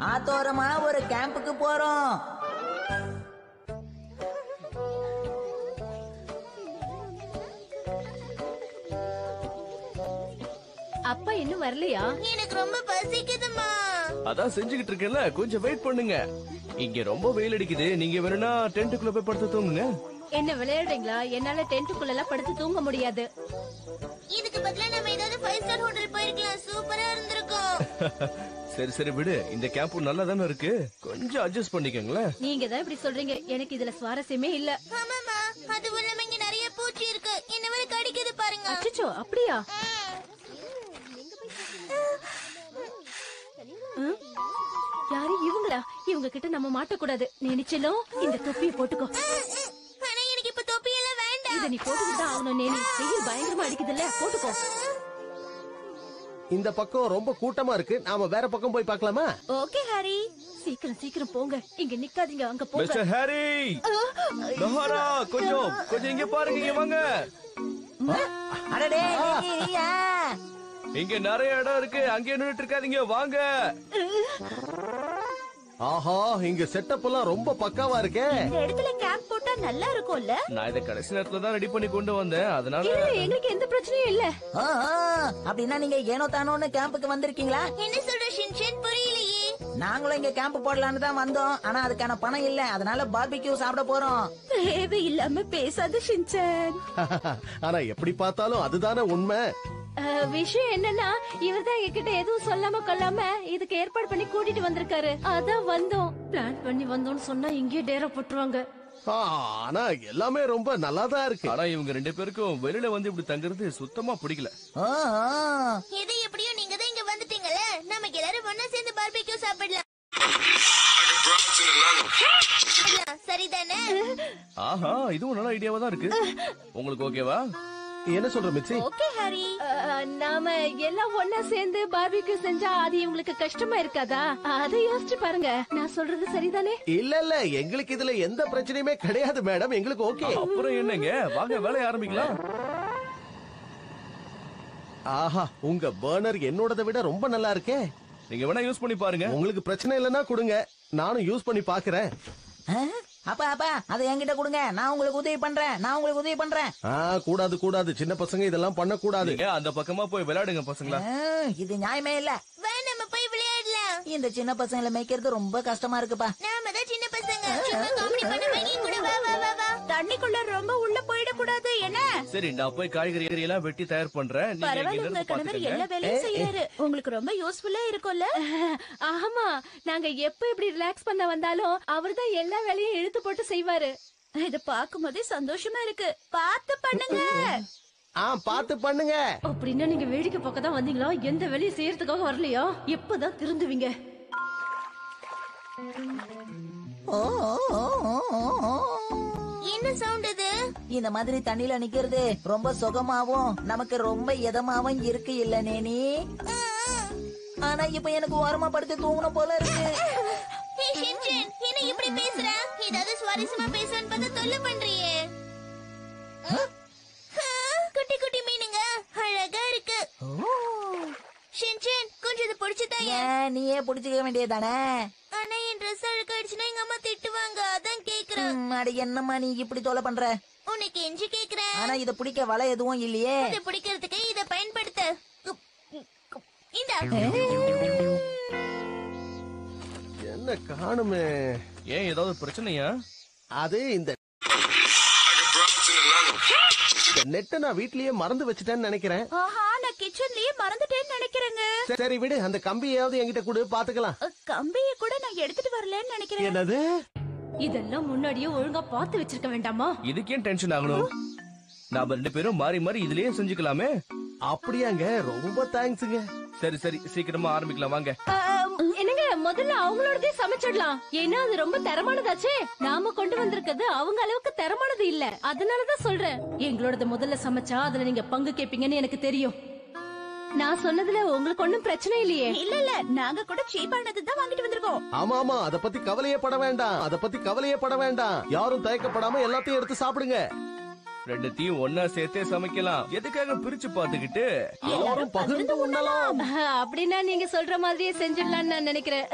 ஆத்தோரமா ஒரு கேம்புக்கு போறோம் அப்பா இன்னும் வரலையா எனக்கு ரொம்ப பசிக்குதுமா அதான் செஞ்சுக்கிட்டு இருக்கேன்ல கொஞ்சம் வெயிட் பண்ணுங்க இங்க ரொம்ப வெயில் அடிக்குது நீங்க வேணும்னா டென்ட்டுக்குள்ள போய் படுத்து தூங்குங்க என்ன விளையாடுறீங்களா என்னால டென்ட்டுக்குள்ள எல்லாம் படுத்து தூங்க முடியாது இதுக்கு பதிலா நம்ம ஏதாவது ஃபைவ் ஸ்டார் ஹோட்டல் போயிருக்கலாம் சூப்பரா இருந்திருக்கும் சரி சரி விடு இந்த கேம்ப் நல்லா தானே இருக்கு கொஞ்சம் அட்ஜஸ்ட் பண்ணிக்கோங்களேன் நீங்க தான் இப்படி சொல்றீங்க எனக்கு இதுல சுவாரஸ்யமே இல்ல ஆமாமா அதுவும் இல்லாம இங்க நிறைய பூச்சி இருக்கு என்ன வரை கடிக்குது பாருங்க அச்சச்சோ அப்படியா ம்? யாரு இவங்களா இவங்க கிட்ட நம்ம மாட்டக்கூடாது நினைச்சலும் இந்த தொப்பியை போட்டுக்கோ ஆனா எனக்கு இப்ப தொப்பி எல்லாம் வேண்டாம் இத நீ போட்டுக்கிட்டு தான் ஆகணும் நேனி வெயில் பயங்கரமா அடிக்குதுல்ல போட்டுக்கோ இந்த பக்கம் ரொம்ப கூட்டமா இருக்கு நாம வேற பக்கம் போய் பார்க்கலாமா ஓகே ஹாரி சீக்கிரம் சீக்கிரம் போங்க இங்க நிக்காதீங்க அங்க போங்க மிஸ்டர் ஹாரி நஹாரா கொஞ்சம் கொஞ்சம் இங்க பாருங்க இங்க வாங்க அடடே நீ- நீயா? இங்க நிறைய இடம் இருக்கு அங்கே நின்னுட்டு இருக்காதீங்க வாங்க ஆஹா இங்க செட்டப் எல்லாம் ரொம்ப பக்காவா இருக்கே இந்த இடத்துல கேம்ப் போட்டா நல்லா இருக்கும்ல நான் இதை கடைசி நேரத்துல தான் ரெடி பண்ணி கொண்டு வந்தேன் அதனால இல்ல எங்களுக்கு எந்த பிரச்சனையும் இல்ல ஆ, ஆ, அப்படின்னா நீங்க ஏனோ தானோன்னு கேம்புக்கு வந்திருக்கீங்களா என்ன சொல்ற ஷின்சன் புரியலையே நாங்களும் இங்க கேம்ப் போடலான்னு தான் வந்தோம் ஆனா அதுக்கான பணம் இல்ல அதனால பார்பிக்யூ சாப்பிட போறோம் தேவை இல்லாம பேசாத ஷின்சன் ஆனா எப்படி பார்த்தாலும் அதுதானே உண்மை அஹ், விஷயம் என்னன்னா இவர் தான் எங்ககிட்ட எதுவும் சொல்லாம கொள்ளாம இதுக்கு ஏற்பாடு பண்ணி கூட்டிட்டு வந்திருக்காரு அதான் வந்தோம் பிளான் பண்ணி வந்தோம்னு சொன்னா இங்கேயே டேரா போட்டுருவாங்க ஆ, ஆனா எல்லாமே ரொம்ப நல்லாதான் இருக்கு ஆனா இவங்க ரெண்டு பேருக்கும் வெளியில வந்து இப்படி தங்குறது சுத்தமா பிடிக்கல ஆ, ஆ. எது எப்படியோ நீங்க தான் இங்க வந்துட்டீங்கல்ல நமக்கு எல்லாரும் ஒண்ணா சேர்ந்து பார்பிக்யூ சாப்பிடலாம் சரிதானே ஆஹா இதுவும் நல்ல ஐடியாவா தான் இருக்கு உங்களுக்கு ஓகேவா என்ன சொல்ற மிச்சி ஓகே ஹாரி அஹ், நாம எல்லாம் ஒன்னா சேர்ந்து பார்பிக்யூ செஞ்சா அது இவங்களுக்கு கஷ்டமா இருக்காதா அதை யோசிச்சு பாருங்க நான் சொல்றது சரிதானே இல்ல இல்ல எங்களுக்கு இதுல எந்த பிரச்சனையுமே கிடையாது மேடம் எங்களுக்கு ஓகே அப்புறம் என்னங்க வாங்க வேலைய ஆரம்பிக்கலாம் ஆஹா உங்க பர்னர் என்னோடதை விட ரொம்ப நல்லா இருக்கே நீங்க வேணா யூஸ் பண்ணி பாருங்க உங்களுக்கு பிரச்சனை இல்லைன்னா கொடுங்க நானும் யூஸ் பண்ணி பாக்குறேன் ஆ? அப்பா அப்பா அதை என்கிட்ட கொடுங்க நான் உங்களுக்கு உதவி பண்றேன் நான் உங்களுக்கு உதவி பண்றேன் ஆ கூடாது கூடாது சின்ன பசங்க இதெல்லாம் பண்ண கூடாது நீங்க அந்த பக்கமா போய் விளையாடுங்க பசங்களா ஆ, இது நியாயமே இல்ல வா நம்ம போய் விளையாடலாம் இந்த சின்ன பசங்களை மேய்க்கிறது ரொம்ப கஷ்டமா இருக்குப்பா நாம தான் சின்ன பசங்க சும்மா காமெடி பண்ண வாங்கி கூட வா வா வா வா தண்ணிக்குள்ள ரொம்ப உள்ள போயிடக்கூடாது என்ன சரி நான் போய் காய்கறி எல்லாம் வெட்டி தயார் பண்றேன் நீங்க இங்க பரவாயில்ல உங்க இருந்து கணவர் பாத்துக்கங்க எல்லா வேலையும் செய்யறாரு உங்களுக்கு ரொம்ப யூஸ்ஃபுல்லா இருக்கும்ல ஆமா நாங்க எப்ப இப்படி ரிலாக்ஸ் பண்ண வந்தாலும் அவர்தான் எல்லா வேலையும் இழுத்து போட்டு செய்வாரு இத பாக்கும் போதே சந்தோஷமா இருக்கு பார்த்து பண்ணுங்க ஆ பாத்து பண்ணுங்க அப்படின்னா நீங்க வேடிக்கை பக்கம் தான் வந்தீங்களா எந்த வேலையும் செய்யறதுக்காக வரலையா எப்பதான் திருந்துவீங்க ஓ, ஓ, ஓ, ஓ, ஓ. என்ன சவுண்ட் இது இந்த மாதிரி தண்ணியில நிக்கிறது ரொம்ப சுகமாவும் நமக்கு ரொம்ப இதமாவும் இருக்கு இல்ல நேனி ஆனா இப்ப எனக்கு ஓரமா படுத்து தூங்கணும் போல இருக்கு ஏய், ஷின்சன், என்ன இப்படி பேசுற ஏதாவது சுவாரஸ்யமா பேசுறேன்னு பார்த்தா தொல்லை பண்றியே ஆ, குட்டி குட்டி மீனுங்க அழகா இருக்கு ஷின்சன் கொஞ்சம் இதை பிடிச்சுதாயா ஏன் நீயே புடிச்சுக்க வேண்டியதானே ஆனா என் ட்ரெஸ் அழுக்காயிடுச்சுன்னா எங்க அம்மா திட்டுவாங்க அதான் கேக்குறேன் அட என்னம்மா நீ இப்படி தொலை பண்ற உனக்கு எஞ்சி கேக்குறேன் ஆனா இத பிடிக்க வலை எதுவும் இல்லையே இதை பிடிக்கிறதுக்கு இதை பயன்படுத்த இந்தா என்ன காணுமே ஏன் ஏதாவது பிரச்சனையா அது இந்த நெட்டை நான் வீட்லயே மறந்து வச்சுட்டேன்னு நினைக்கிறேன் ஆஹா நான் கிச்சன்லயே மறந்துட்டேன்னு நினைக்கிறேங்க சரி விடு அந்த கம்பியாவது என்கிட்ட கொடு பாத்துக்கலாம் கம்பியை கூட நான் எடுத்துட்டு வரலன்னு நினைக்கிறேன் என்னது இதெல்லாம் முன்னாடியே ஒழுங்கா பார்த்து வச்சிருக்க வேண்டாமா இதுக்கே டென்ஷன் ஆகணும் நாம ரெண்டு பேரும் மாறி மாறி இதுலயே செஞ்சுக்கலாமே அப்படியாங்க ரொம்ப தேங்க்ஸுங்க சரி சரி சீக்கிரமா ஆரம்பிக்கலாம் வாங்க என்னங்க முதல்ல அவங்களோடதே சமைச்சிடலாம் ஏன்னா அது ரொம்ப தரமானதாச்சே நாம கொண்டு வந்திருக்கிறது அவங்க அளவுக்கு தரமானது இல்ல அதனாலதான் சொல்றேன் எங்களோடது முதல்ல சமைச்சா அதுல நீங்க பங்கு கேப்பீங்கன்னு எனக்கு தெரியும் நான் சொன்னதுல உங்களுக்கு ஒண்ணும் பிரச்சனை இல்லையே இல்ல இல்ல நாங்க கூட சீப்பானது தான் வாங்கிட்டு வந்திருக்கோம் ஆமா ஆமா அத பத்தி கவலையே பட வேண்டாம் அத பத்தி கவலையே பட வேண்டாம் யாரும் தயக்கப்படாம எல்லாத்தையும் எடுத்து சாப்பிடுங்க ரெண்டுத்தையும் ஒன்னா சேர்த்தே சமைக்கலாம் எதுக்காக பிரிச்சு பாத்துக்கிட்டு எல்லாரும் பகிர்ந்து உண்ணலாம் அப்படின்னா நீங்க சொல்ற மாதிரியே செஞ்சிடலாம்னு நான் நினைக்கிறேன்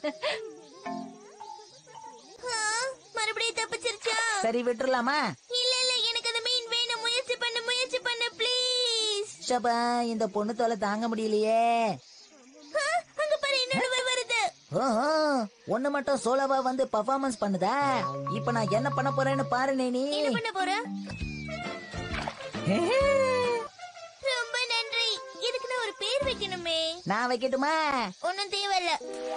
ஆ, மறுபடியும் தப்பிச்சிருச்சா சரி விட்டுறலாமா இல்ல இல்ல எனக்கு அந்த மீன் வேணும் முயற்சி பண்ணு முயற்சி பண்ணு ப்ளீஸ் ஷபா இந்த பொண்ணு தொலை தாங்க முடியலையே அங்க பாரு இன்னொரு வருது ஓஹோ, ஒண்ணு மட்டும் சோலோவா வந்து பர்ஃபார்மன்ஸ் பண்ணுதா இப்ப நான் என்ன பண்ண போறேன்னு பாரு நீ என்ன பண்ண போற ரொம்ப நன்றி இதுக்கு நான் ஒரு பேர் வைக்கணுமே நான் வைக்கட்டுமா ஒன்னும் தேவையில்ல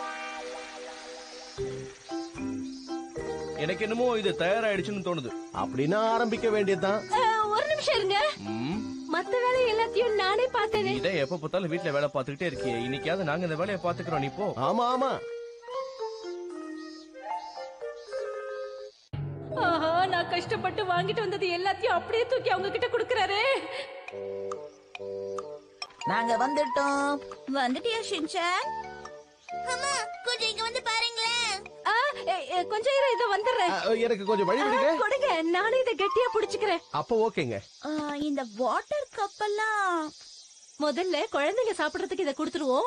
எனக்கு என்னமோ இது தயாராயிடுச்சுன்னு தோணுது அப்படின்னா ஆரம்பிக்க வேண்டியதுதான் அஹ், ஒரு நிமிஷம் இருங்க ம், மத்த வேலை எல்லாத்தையும் நானே பார்த்தேனே நீ இதை எப்ப பார்த்தாலும் வீட்ல வேலை பார்த்துக்கிட்டே இருக்கியே இன்னைக்காவது நாங்க இந்த வேலையை பாத்துக்கிறோம் நீ போ ஆமா ஆமா ஆஹா நான் கஷ்டப்பட்டு வாங்கிட்டு வந்தது எல்லாத்தையும் அப்படியே தூக்கி அவங்க கிட்ட குடுக்கறாரே நாங்க வந்துட்டோம் வந்துட்டியா ஷின்சான் அம்மா கொஞ்சம் இங்க வந்து பாருங்களேன் ஆ, எ, எ, கொஞ்சம் இரு இத வந்துடுறேன் அ, எனக்கு கொஞ்சம் வழி விடுங்க கொடுங்க நானே இத கெட்டியா புடிச்சுக்கிறேன் அப்ப ஓகேங்க இந்த வாட்டர் கப்பெல்லாம் முதல்ல குழந்தைங்க சாப்பிடுறதுக்கு இத கொடுத்துருவோம்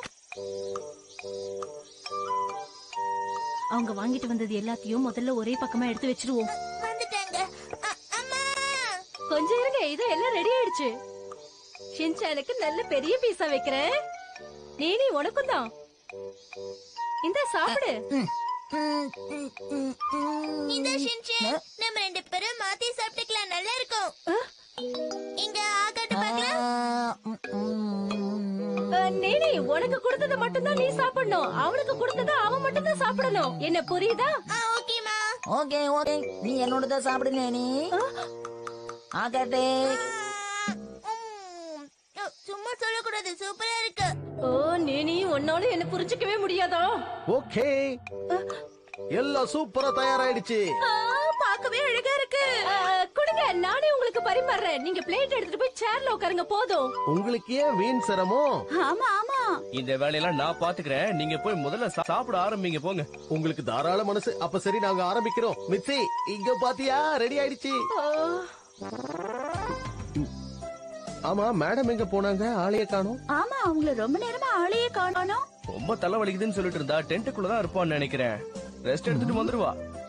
அவங்க வாங்கிட்டு வந்தது எல்லாத்தையும் முதல்ல ஒரே பக்கமா எடுத்து வச்சிருவோம் வந்துட்டாங்க அ- அம்மா கொஞ்சம் இருங்க இது எல்லாம் ரெடி ஆயிடுச்சு ஷின்சானுக்கு நல்ல பெரிய பீஸா வைக்கிறேன் நீனி உனக்கும் தான் இந்த சாப்பிடு ம், ம், ம், ம், ம். இந்த ஷின்சான் நம்ம ரெண்டு பேரும் மாத்தி சாப்பிட்டுக்கலாம் நல்லா இருக்கும் இங்க ஆகாட்டு ஆ, பார்க்கலாம் ம், ம். அஹ், நீனி உனக்கு கொடுத்ததை மட்டும்தான் நீ சாப்பிடணும் அவனுக்கு கொடுத்ததை அவன் மட்டும்தான் சாப்பிடணும் என்ன புரியுதா ஆ ஓகேமா ஓகே ஓகே நீ என்னோடதான் சாப்பிடுங்க நீ ஆகாட்டே சும்மா சொல்லக்கூடாது சூப்பரா இருக்கு ஓ நீனி உன்னால என்ன புரிஞ்சுக்கவே முடியாதா ஓகே எல்லாம் சூப்பரா தயாராயிடுச்சு ஆ, பார்க்கவே அழகா இருக்கு அஹ், கொடுங்க நானே உங்களுக்கு பரிமாறுறேன் நீங்க பிளேட் எடுத்துட்டு போய் சேர்ல உட்காருங்க போதும் உங்களுக்கு ஏன் வீண் சிரமம் ஆமா ஆமா இந்த வேலையெல்லாம் நான் பாத்துக்கிறேன் நீங்க போய் முதல்ல சா- சாப்பிட ஆரம்பிங்க போங்க உங்களுக்கு தாராள மனசு அப்ப சரி நாங்க ஆரம்பிக்கிறோம் மிச்சி இங்க பாத்தியா ரெடி ஆயிடுச்சு ஆ, ஆமா மேடம் எங்க போனாங்க ஆளைய காணோம் ஆமா அவங்கள ரொம்ப நேரமா ஆளையே காணோம் ரொம்ப தலை வலிக்குதுன்னு சொல்லிட்டு இருந்தா டென்ட்டுக்குள்ளதான் இருப்பான்னு நினைக்கிறேன் ரெஸ்ட் எடுத்துட்டு வந்துருவா